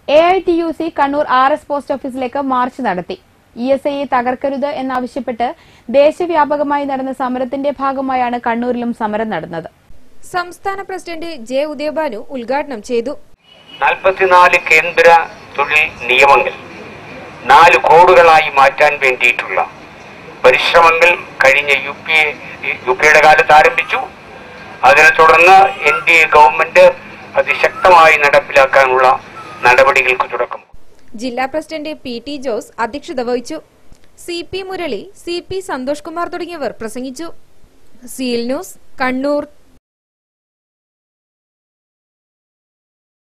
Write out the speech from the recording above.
A I T U C Kannur R S post ഓഫീസിലേക്ക് march നടത്തി E S ഐയെ തകർക്കരുത് എന്നാവശ്യപ്പെട്ട് ദേശവ്യാപകമായി നടന്ന സമരത്തിന്റെ ഭാഗമായാണ് കണ്ണൂരിലും സമരം നടന്നത് സംസ്ഥാന പ്രസിഡന്റ് ജെ ഉദയഭാനു ഉദ്ഘാടനം ചെയ്തു നാൽപ്പത്തിനാല് കേന്ദ്ര തൊഴിൽ നിയമങ്ങൾ നാല് കോഡുകളായി മാറ്റാൻ വേണ്ടിയിട്ടുള്ള പരിശ്രമങ്ങൾ കഴിഞ്ഞ യു പി എ യു പിയുടെ കാലത്ത് ആരംഭിച്ചു അതിനെ തുടർന്ന് എൻ ഡി എ ഗവൺമെന്റ് അതിശക്തമായി നടപ്പിലാക്കാനുള്ള നടപടികൾക്ക് തുടക്കം ജില്ലാ പ്രസിഡന്റ് പി ടി ജോസ് അധ്യക്ഷത വഹിച്ചു C P Murali C P Santhosh Kumar തുടങ്ങിയവർ പ്രസംഗിച്ചു സീൽ ന്യൂസ് കണ്ണൂർ